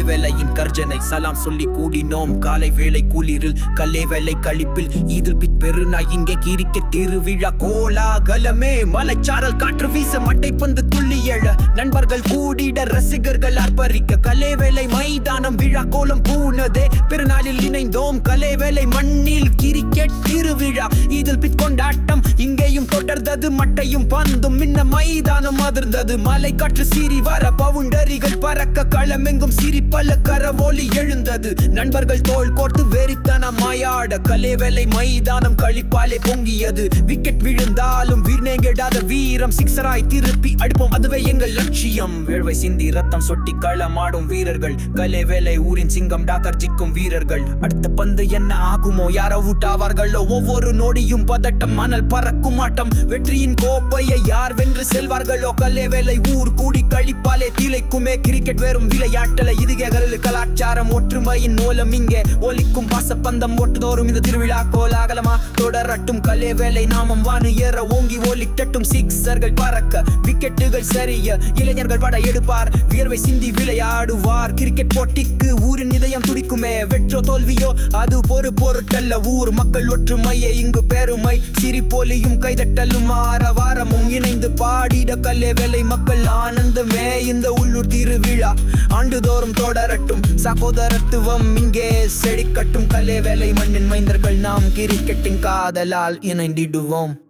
வேலையின் கர்ஜனை சலாம் சொல்லி கூடினோம் காலை வேளை குளிரில் கல்லே வேலை கழிப்பில் இதில் பித் பெருநாய் இங்கே கிரிக்கெட் திருவிழா கோலாகலமே மலைச்சாரல் காற்று வீச மட்டை பந்து துள்ளி எழ நண்பர்கள் கூடிட ரசிகர்கள் ஆர்ப்பரிக்க கலே வேலை மைதானம் விழா கோலம் பூனதே பெருநாளில் இணைந்தோம் கலே வேலை மண்ணில் கிரிக்கெட் திருவிழா இதில் பித் கொண்டாட்டம் இங்கேயும் தொடர்ந்தது மட்டையும் பந்தும் மின்ன மைதானம் அதிர்ந்தது மலை காற்று சீறி வர பவுண்டரிகள் பறக்க களமெங்கும் சிரிப்பல கரவோலி எழுந்தது நண்பர்கள் தோள் கோர்த்து வெறித்தனம் மாயாட கலே வேலை மைதானம் கழிப்பாலே பொங்கியது விக்கெட் விழுந்தாலும் வீர்நேங்கிடாத வீரம் சிக்ஸராய் திருப்பி அடிப்போம் அதுவே எங்கள் லட்சியம் வேள்வை சிந்தி ரத்தம் சொட்டி களமாடும் வீரர்கள் கலே வேலை ஊரின் சிங்கம் டாக்கர்ஜிக்கும் வீரர்கள் அடுத்த பந்து என்ன ஆகுமோ யாரோ ஊட்டாவார்களோ ஒவ்வொரு நொடியும் பதட்டம் மணல் பறக்கும் ஆட்டம் வெற்றியின் கோப்பையை யார் வென்று செல்வார்களோ கலே வேலை ஊர் கூடி கழிப்பாலே திளைக்குமே கிரிக்கெட் வெறும் விளையாட்டல இதுகைகள் கலாச்சாரம் ஒற்றுமையின் மூலம் இங்கே ஒலிக்கும் பாசப்பந்தம் ஒட்டுதோறும் இந்த திருவிழா கோலாகலமா தொடரட்டும் கலே வேலை நாமம் வானு ஏற ஓங்கி ஒலிக்கட்டும் சிக்ஸர்கள் பறக்க விக்கெட்டுகள் சரிய இளைஞர்கள் பட எடுப்பார் வியர்வை சிந்தி விளையாடுவார் கிரிக்கெட் போட்டிக்கு ஊரின் இதயம் துடிக்குமே வெற்றோ தோல்வியோ அது பொறு பொருட்டல்ல ஊர் மக்கள் ஒற்றுமையே இங்கு பெருமை சிரிப்பொலியும் கைதட்டலும் ஆரவாரமும் இணைந்து பாடிட கல்லே வேலை மக்கள் ஆனந்தமே இந்த உள்ளூர் திருவிழா ஆண்டுதோறும் தொடரட்டும் சகோதரத்துவம் இங்கே செழிக்கட்டும் கல்லே வேலை மண்ணின் மைந்தர்கள் நாம் கிரிக்கெட்டின் காதலால் இணைந்திடுவோம்